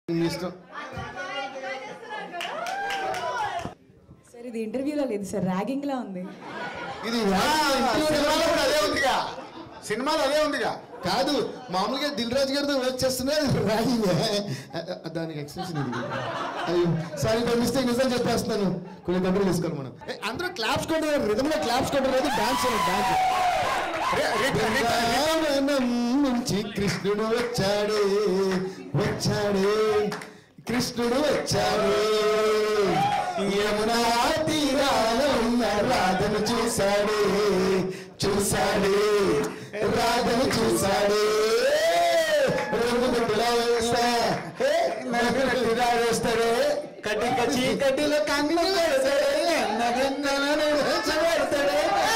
మీ ఇష్టం సార్ ఇది ఇంటర్వ్యూలో లేదు సార్ ర్యాగింగ్ లా ఉంది ఇది సినిమాలో కూడా అదే ఉందిగా సినిమాలో అదే ఉందిగా కాదు మామూలుగా దిల్ రాజు గారితో వర్క్ చేస్తున్నా రాయింగ్ దానికి ఎక్స్ప్రెషన్ ఇది అయ్యో సారీ బై మిస్టేక్ నిజం చెప్పేస్తున్నాను కొంచెం కంట్రోల్ తీసుకోవాలి మనం ఏ, అందరూ క్లాప్స్ కొట్టారు రిధంలో క్లాప్స్ కొట్టారు డాన్స్ డాన్స్ రి- రి- రి- బృందావనం నుంచి కృష్ణుడు వచ్చాడే వచ్చాడే కృష్ణుడు వచ్చాడే యమునా తీరాన ఉన్న రాధను చూశాడే చూశాడే రాధను చూశాడే రంగు గుడ్డులా వేస్తా ఏ, నన్ను నట్టిగా వేస్తాడే కట్టి కచ్చి కట్టిలో కన్ను పెడతాడే నన్ను రెచ్చగొడతాడే